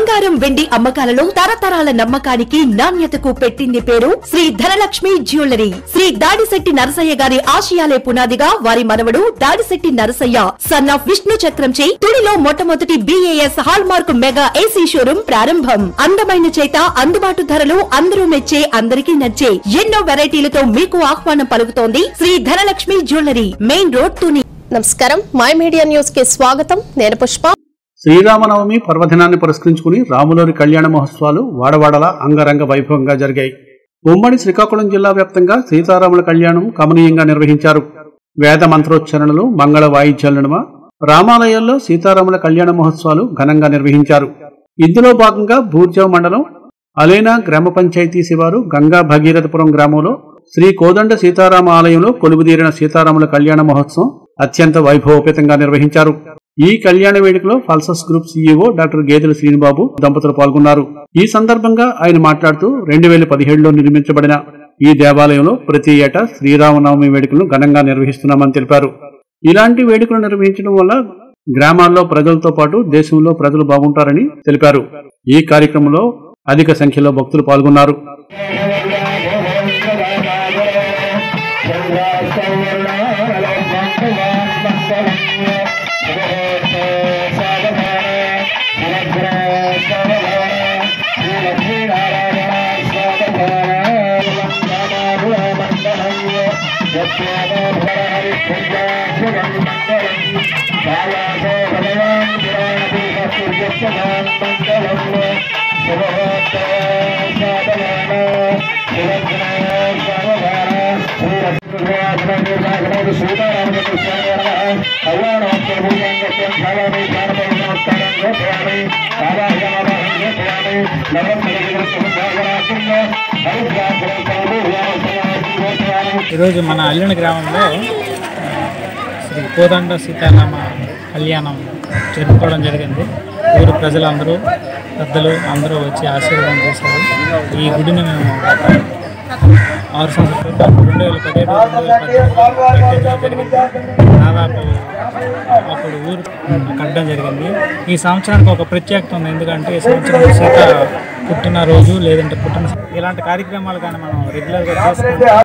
బంగారం వెండి అమ్మకాలలో తరతరాల నమ్మకానికి నాణ్యతకు పెట్టింది పేరు శ్రీ ధనలక్ష్మి జ్యువెలరీ శ్రీ దాడిశెట్టి నరసయ్య గారి ఆశయాలే పునాదిగా వారి మనవడు దాడిశెట్టి నరసయ్య సన్ ఆఫ్ విష్ణు చక్రంచే తుడిలో మొట్టమొదటి BAS hallmark mega AC showroom ప్రారంభం అందమైన చేత అందుబాటు ధరలు అందరూ మెచ్చే అందరికీ నచ్చే ఎన్నో వెరైటీలతో మీకు ఆహ్వానం పలుకుతోంది Shri Dhanalakshmi jewellery main road Tuni నమస్కారం మై మీడియా న్యూస్ కి స్వాగతం నేను పుష్ప శ్రీరామనవమి పర్వదినాన్ని పురస్కరించుకుని రాములోరి కళ్యాణ మహోత్సవాలు వాడవాడలా అంగరంగ వైభవంగా జరిగాయి ఉమ్మడి శ్రీకాకుళం జిల్లా వ్యాప్తంగా సీతారాముల కళ్యాణం కమనీయంగా నిర్వహించారు వేద మంత్రోచ్చరణలు మంగళ వాయిద్యాల నడుమ రామాలయాల్లో సీతారాముల కళ్యాణ మహోత్సవాలు ఘనంగా నిర్వహించారు ఇందులో భాగంగా బూర్జావ్ మండలం అలేనా గ్రామ పంచాయతీ శివారు గంగా భగీరథపురం గ్రామంలో శ్రీ కోదండ సీతారామ ఆలయంలో కొలువుదీరిన సీతారాముల కళ్యాణ మహోత్సవం అత్యంత వైభవోపేతంగా నిర్వహించారు ఈ కళ్యాణ వేడుకలో ఫల్సస్ గ్రూప్ సీఈఓ డాక్టర్ గేదెల శ్రీనిబాబు దంపతులు పాల్గొన్నారు ఈ సందర్భంగా ఆయన మాట్లాడుతూ రెండు వేల పదిహేడులో నిర్మించబడిన ఈ దేవాలయంలో ప్రతి ఏటా శ్రీరామనవమి వేడుకలను ఘనంగా నిర్వహిస్తున్నామని తెలిపారు ఇలాంటి వేడుకలు నిర్వహించడం వల్ల గ్రామాల్లో ప్రజలతో పాటు దేశంలో ప్రజలు బాగుంటారని తెలిపారు ఈ కార్యక్రమంలో అధిక సంఖ్యలో భక్తులు పాల్గొన్నారు ఈరోజు మన అల్లిన గ్రామంలో ఆ, శ్రీ కోదండ సీతారామ కళ్యాణం జరుపుకోవడం జరిగింది ఊరు ప్రజలందరూ పెద్దలు అందరూ వచ్చి ఆశీర్వాదం చేశారు ఈ గుడిని మేము గత ఆరు సంవత్సరాల క్రితం రెండు వేల పదిహేడు రెండు వేల పద్దెనిమిది కట్టించడం జరిగింది దాదాపు అప్పుడు ఊరు కట్టడం జరిగింది ఈ సంవత్సరానికి ఒక ప్రత్యేకత ఉంది ఎందుకంటే ఈ సంవత్సరం సీత పుట్టిన రోజు లేదంటే పుట్టిన ఇలాంటి కార్యక్రమాలు కానీ మనం రెగ్యులర్గా చేసుకుంటే